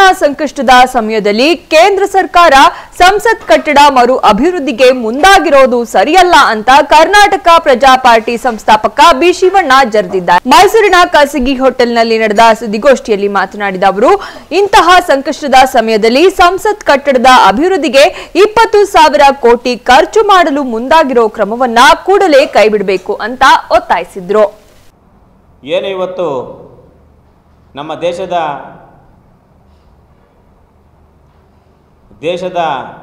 ಸಂಕಷ್ಟದ ಸಮಯದಲ್ಲಿ ಕೇಂದ್ರ ಸರ್ಕಾರ ಸಂಸತ್ ಕಟ್ಟಡ ಮರು ಅಭಿವೃದ್ಧಿಗೆ ಮುಂದಾಗಿರೋದು ಸರಿಯಲ್ಲ ಅಂತ ಕರ್ನಾಟಕ ಪ್ರಜಾ ಪಾರ್ಟಿ ಸಂಸ್ಥಾಪಕ ಬಿ ಶಿವಣ್ಣ ಜರೆದಿದ್ದಾರೆ ಮೈಸೂರಿನ ಖಾಸಗಿ ಹೋಟೆಲ್ನಲ್ಲಿ ನಡೆದ ಸುದ್ದಿಗೋಷ್ಠಿಯಲ್ಲಿ ಮಾತನಾಡಿದ ಅವರು ಇಂತಹ ಸಂಕಷ್ಟದ ಸಮಯದಲ್ಲಿ ಸಂಸತ್ ಕಟ್ಟಡದ ಅಭಿವೃದ್ಧಿಗೆ ಇಪ್ಪತ್ತು ಸಾವಿರ ಕೋಟಿ ಖರ್ಚು ಮಾಡಲು ಮುಂದಾಗಿರೋ ಕ್ರಮವನ್ನ ಕೂಡಲೇ ಕೈಬಿಡಬೇಕು ಅಂತ ಒತ್ತಾಯಿಸಿದ್ರು ಏನು ಇವತ್ತು ನಮ್ಮ ದೇಶದ ದೇಶದ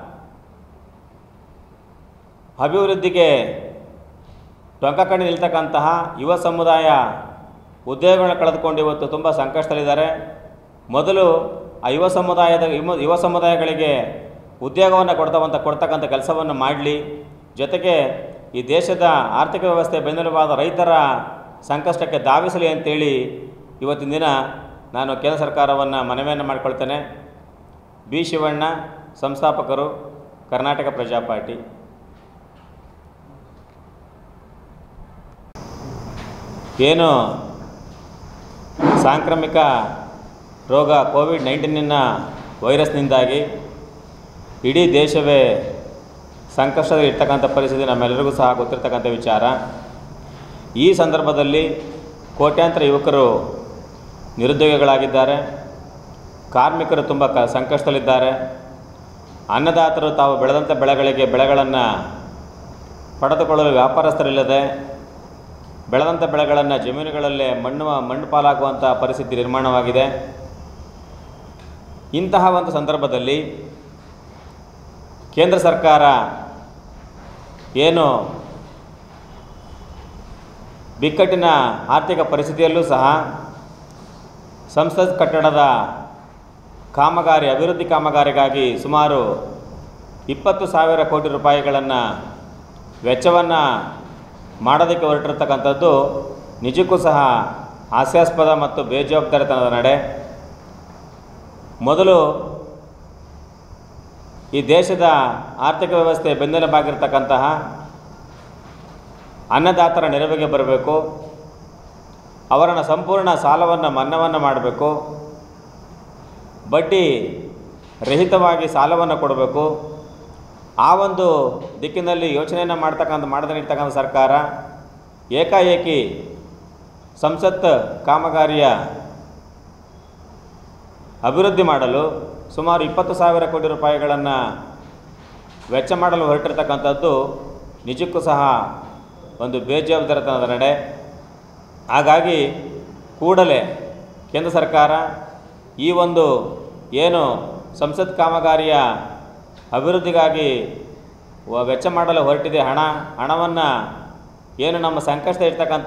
ಅಭಿವೃದ್ಧಿಗೆ ಟೊಂಕಕಣ್ಣಿ ನಿಲ್ತಕ್ಕಂತಹ ಯುವ ಸಮುದಾಯ ಉದ್ಯೋಗಗಳನ್ನ ಕಳೆದುಕೊಂಡು ಇವತ್ತು ತುಂಬ ಸಂಕಷ್ಟದಲ್ಲಿದ್ದಾರೆ ಮೊದಲು ಆ ಯುವ ಸಮುದಾಯದ ಯುವ ಯುವ ಸಮುದಾಯಗಳಿಗೆ ಉದ್ಯೋಗವನ್ನು ಕೊಡ್ತವಂತ ಕೊಡ್ತಕ್ಕಂಥ ಕೆಲಸವನ್ನು ಮಾಡಲಿ ಜೊತೆಗೆ ಈ ದೇಶದ ಆರ್ಥಿಕ ವ್ಯವಸ್ಥೆ ಬೆನ್ನೆಲುಬಾದ ರೈತರ ಸಂಕಷ್ಟಕ್ಕೆ ಧಾವಿಸಲಿ ಅಂತೇಳಿ ಇವತ್ತಿನ ದಿನ ನಾನು ಕೇಂದ್ರ ಸರ್ಕಾರವನ್ನು ಮನವಿಯನ್ನು ಮಾಡಿಕೊಳ್ತೇನೆ ಬಿ ಶಿವಣ್ಣ ಸಂಸ್ಥಾಪಕರು ಕರ್ನಾಟಕ ಪ್ರಜಾ ಪಾರ್ಟಿ ಏನು ಸಾಂಕ್ರಾಮಿಕ ರೋಗ ಕೋವಿಡ್ ನೈನ್ಟೀನಿನ ವೈರಸ್ನಿಂದಾಗಿ ಇಡೀ ದೇಶವೇ ಸಂಕಷ್ಟದಲ್ಲಿ ಇರ್ತಕ್ಕಂಥ ಪರಿಸ್ಥಿತಿ ನಮ್ಮೆಲ್ಲರಿಗೂ ಸಹ ಗೊತ್ತಿರ್ತಕ್ಕಂಥ ವಿಚಾರ ಈ ಸಂದರ್ಭದಲ್ಲಿ ಕೋಟ್ಯಾಂತರ ಯುವಕರು ನಿರುದ್ಯೋಗಿಗಳಾಗಿದ್ದಾರೆ ಕಾರ್ಮಿಕರು ತುಂಬ ಕ ಸಂಕಷ್ಟದಲ್ಲಿದ್ದಾರೆ ಅನ್ನದಾತರು ತಾವು ಬೆಳೆದಂಥ ಬೆಳೆಗಳಿಗೆ ಬೆಳೆಗಳನ್ನು ಪಡೆದುಕೊಳ್ಳಲು ವ್ಯಾಪಾರಸ್ಥರಿಲ್ಲದೆ ಬೆಳೆದಂಥ ಬೆಳೆಗಳನ್ನು ಜಮೀನುಗಳಲ್ಲೇ ಮಣ್ಣು ಮಣ್ಣು ಪಾಲಾಗುವಂಥ ಪರಿಸ್ಥಿತಿ ನಿರ್ಮಾಣವಾಗಿದೆ ಇಂತಹ ಒಂದು ಸಂದರ್ಭದಲ್ಲಿ ಕೇಂದ್ರ ಸರ್ಕಾರ ಏನು ಬಿಕ್ಕಟ್ಟಿನ ಆರ್ಥಿಕ ಪರಿಸ್ಥಿತಿಯಲ್ಲೂ ಸಹ ಸಂಸತ್ ಕಟ್ಟಡದ ಕಾಮಗಾರಿ ಅಭಿವೃದ್ಧಿ ಕಾಮಗಾರಿಗಾಗಿ ಸುಮಾರು ಇಪ್ಪತ್ತು ಸಾವಿರ ಕೋಟಿ ರೂಪಾಯಿಗಳನ್ನು ವೆಚ್ಚವನ್ನು ಮಾಡೋದಕ್ಕೆ ಹೊರಟಿರ್ತಕ್ಕಂಥದ್ದು ನಿಜಕ್ಕೂ ಸಹ ಹಾಸ್ಯಾಸ್ಪದ ಮತ್ತು ಬೇಜವಾಬ್ದಾರಿತನದ ನಡೆ ಮೊದಲು ಈ ದೇಶದ ಆರ್ಥಿಕ ವ್ಯವಸ್ಥೆ ಬೆನ್ನೆಲುಬಾಗಿರ್ತಕ್ಕಂತಹ ಅನ್ನದಾತರ ನೆರವಿಗೆ ಬರಬೇಕು ಅವರನ್ನು ಸಂಪೂರ್ಣ ಸಾಲವನ್ನು ಮನ್ನಾವನ್ನು ಮಾಡಬೇಕು ಬಡ್ಡಿ ರಹಿತವಾಗಿ ಸಾಲವನ್ನು ಕೊಡಬೇಕು ಆ ಒಂದು ದಿಕ್ಕಿನಲ್ಲಿ ಯೋಚನೆಯನ್ನು ಮಾಡ್ತಕ್ಕಂಥ ಮಾಡದೇ ಇರ್ತಕ್ಕಂಥ ಸರ್ಕಾರ ಏಕಾಏಕಿ ಸಂಸತ್ ಕಾಮಗಾರಿಯ ಅಭಿವೃದ್ಧಿ ಮಾಡಲು ಸುಮಾರು ಇಪ್ಪತ್ತು ಸಾವಿರ ಕೋಟಿ ರೂಪಾಯಿಗಳನ್ನು ವೆಚ್ಚ ಮಾಡಲು ಹೊರಟಿರ್ತಕ್ಕಂಥದ್ದು ನಿಜಕ್ಕೂ ಸಹ ಒಂದು ಬೇಜವಾಬ್ದಾರಿತನದ ನಡೆ ಹಾಗಾಗಿ ಕೂಡಲೇ ಕೇಂದ್ರ ಸರ್ಕಾರ ಈ ಒಂದು ಏನು ಸಂಸತ್ ಕಾಮಗಾರಿಯ ಅಭಿವೃದ್ಧಿಗಾಗಿ ವ- ವೆಚ್ಚ ಮಾಡಲು ಹೊರಟಿದೆ ಹಣ ಹಣವನ್ನು ಏನು ನಮ್ಮ ಸಂಕಷ್ಟ ಇರ್ತಕ್ಕಂಥ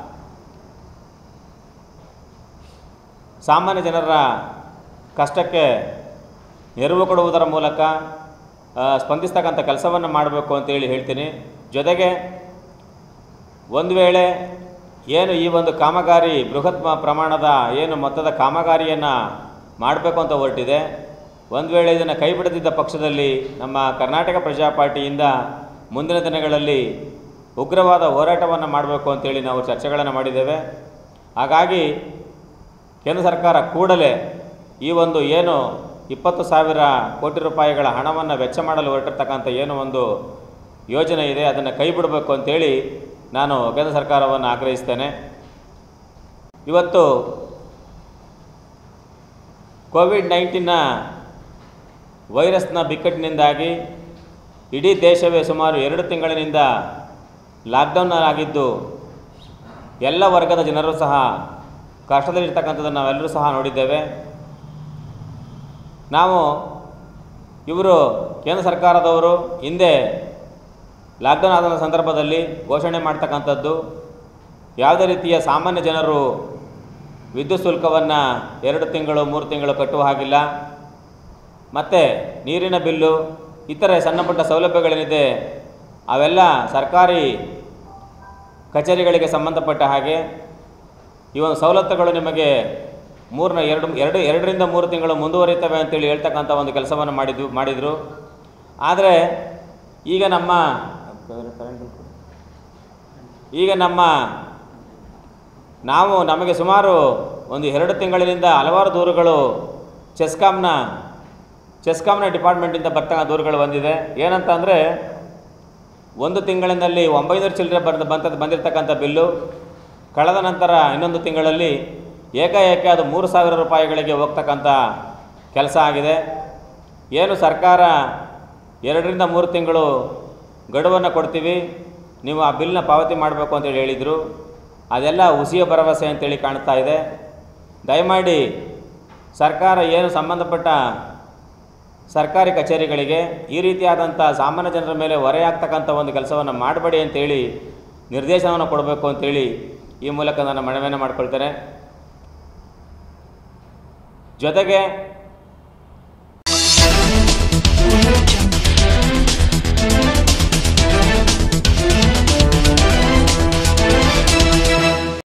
ಸಾಮಾನ್ಯ ಜನರ ಕಷ್ಟಕ್ಕೆ ನೆರವು ಕೊಡುವುದರ ಮೂಲಕ ಆ, ಸ್ಪಂದಿಸ್ತಕ್ಕಂಥ ಕೆಲಸವನ್ನು ಮಾಡಬೇಕು ಅಂತೇಳಿ ಹೇಳ್ತೀನಿ ಜೊತೆಗೆ ಒಂದು ವೇಳೆ ಏನು ಈ ಒಂದು ಕಾಮಗಾರಿ ಬೃಹತ್ ಮ- ಪ್ರಮಾಣದ ಏನು ಮೊತ್ತದ ಕಾಮಗಾರಿಯನ್ನು ಮಾಡಬೇಕು ಅಂತ ಹೊರಟಿದೆ ಒಂದು ವೇಳೆ ಇದನ್ನು ಕೈ ಬಿಡದಿದ್ದ ಪಕ್ಷದಲ್ಲಿ ನಮ್ಮ ಕರ್ನಾಟಕ ಪ್ರಜಾ ಪಾರ್ಟಿಯಿಂದ ಮುಂದಿನ ದಿನಗಳಲ್ಲಿ ಉಗ್ರವಾದ ಹೋರಾಟವನ್ನು ಮಾಡಬೇಕು ಅಂತೇಳಿ ನಾವು ಚರ್ಚೆಗಳನ್ನು ಮಾಡಿದ್ದೇವೆ ಹಾಗಾಗಿ ಕೇಂದ್ರ ಸರ್ಕಾರ ಕೂಡಲೇ ಈ ಒಂದು ಏನು ಇಪ್ಪತ್ತು ಸಾವಿರ ಕೋಟಿ ರೂಪಾಯಿಗಳ ಹಣವನ್ನು ವೆಚ್ಚ ಮಾಡಲು ಹೊರಟಿರ್ತಕ್ಕಂಥ ಏನು ಒಂದು ಯೋಜನೆ ಇದೆ ಅದನ್ನು ಕೈ ಬಿಡಬೇಕು ಅಂತೇಳಿ ನಾನು ಕೇಂದ್ರ ಸರ್ಕಾರವನ್ನು ಆಗ್ರಹಿಸ್ತೇನೆ ಇವತ್ತು ಕೋವಿಡ್ ನೈನ್ಟೀನ್ನ ವೈರಸ್ನ ಬಿಕ್ಕಟ್ಟಿನಿಂದಾಗಿ ಇಡೀ ದೇಶವೇ ಸುಮಾರು ಎರಡು ತಿಂಗಳಿನಿಂದ ಲಾಕ್ಡೌನ್ ಆಗಿದ್ದು ಎಲ್ಲ ವರ್ಗದ ಜನರು ಸಹ ಕಷ್ಟದಲ್ಲಿರ್ತಕ್ಕಂಥದ್ದನ್ನು ನಾವೆಲ್ಲರೂ ಸಹ ನೋಡಿದ್ದೇವೆ ನಾವು ಇವರು ಕೇಂದ್ರ ಸರ್ಕಾರದವರು ಹಿಂದೆ ಲಾಕ್ಡೌನ್ ಆದ ಸಂದರ್ಭದಲ್ಲಿ ಘೋಷಣೆ ಮಾಡ್ತಕ್ಕಂಥದ್ದು ಯಾವುದೇ ರೀತಿಯ ಸಾಮಾನ್ಯ ಜನರು ವಿದ್ಯುತ್ ಶುಲ್ಕವನ್ನು ಎರಡು ತಿಂಗಳು ಮೂರು ತಿಂಗಳು ಕಟ್ಟುವ ಹಾಗಿಲ್ಲ ಮತ್ತು ನೀರಿನ ಬಿಲ್ಲು ಇತರೆ ಸಣ್ಣ ಪುಟ್ಟ ಸೌಲಭ್ಯಗಳೇನಿದೆ ಅವೆಲ್ಲ ಸರ್ಕಾರಿ ಕಚೇರಿಗಳಿಗೆ ಸಂಬಂಧಪಟ್ಟ ಹಾಗೆ ಈ ಒಂದು ಸವಲತ್ತುಗಳು ನಿಮಗೆ ಮೂರನ ಎರಡು ಎರಡು ಎರಡರಿಂದ ಮೂರು ತಿಂಗಳು ಮುಂದುವರಿತವೆ ಅಂತೇಳಿ ಹೇಳ್ತಕ್ಕಂಥ ಒಂದು ಕೆಲಸವನ್ನು ಮಾಡಿದ್ದು ಮಾಡಿದರು ಆದರೆ ಈಗ ನಮ್ಮ ಈಗ ನಮ್ಮ ನಾವು ನಮಗೆ ಸುಮಾರು ಒಂದು ಎರಡು ತಿಂಗಳಿನಿಂದ ಹಲವಾರು ದೂರುಗಳು ಚೆಸ್ಕಾಮ್ನ ಚೆಸ್ಕಾಮ್ನ ಡಿಪಾರ್ಟ್ಮೆಂಟಿಂದ ಬರ್ತಕ್ಕಂಥ ದೂರುಗಳು ಬಂದಿದೆ ಏನಂತ ಅಂದರೆ ಒಂದು ತಿಂಗಳಿನಲ್ಲಿ ಒಂಬೈನೂರು ಚಿಲ್ಲರೆ ಬಂದ ಬಂತ ಬಂದಿರತಕ್ಕಂಥ ಬಿಲ್ಲು ಕಳೆದ ನಂತರ ಇನ್ನೊಂದು ತಿಂಗಳಲ್ಲಿ ಏಕಾಏಕಿ ಅದು ಮೂರು ಸಾವಿರ ರೂಪಾಯಿಗಳಿಗೆ ಹೋಗ್ತಕ್ಕಂಥ ಕೆಲಸ ಆಗಿದೆ ಏನು ಸರ್ಕಾರ ಎರಡರಿಂದ ಮೂರು ತಿಂಗಳು ಗಡುವನ್ನು ಕೊಡ್ತೀವಿ ನೀವು ಆ ಬಿಲ್ನ ಪಾವತಿ ಮಾಡಬೇಕು ಅಂತೇಳಿ ಹೇಳಿದರು ಅದೆಲ್ಲ ಹುಸಿಯ ಭರವಸೆ ಅಂತೇಳಿ ಕಾಣ್ತಾ ಇದೆ ದಯಮಾಡಿ ಸರ್ಕಾರ ಏನು ಸಂಬಂಧಪಟ್ಟ ಸರ್ಕಾರಿ ಕಚೇರಿಗಳಿಗೆ ಈ ರೀತಿಯಾದಂಥ ಸಾಮಾನ್ಯ ಜನರ ಮೇಲೆ ಹೊರೆಯಾಗ್ತಕ್ಕಂಥ ಒಂದು ಕೆಲಸವನ್ನು ಮಾಡಬೇಡಿ ಅಂತೇಳಿ ನಿರ್ದೇಶನವನ್ನು ಕೊಡಬೇಕು ಅಂತೇಳಿ ಈ ಮೂಲಕ ನಾನು ಮನವಿಯನ್ನು ಮಾಡ್ಕೊಳ್ತೇನೆ ಜೊತೆಗೆ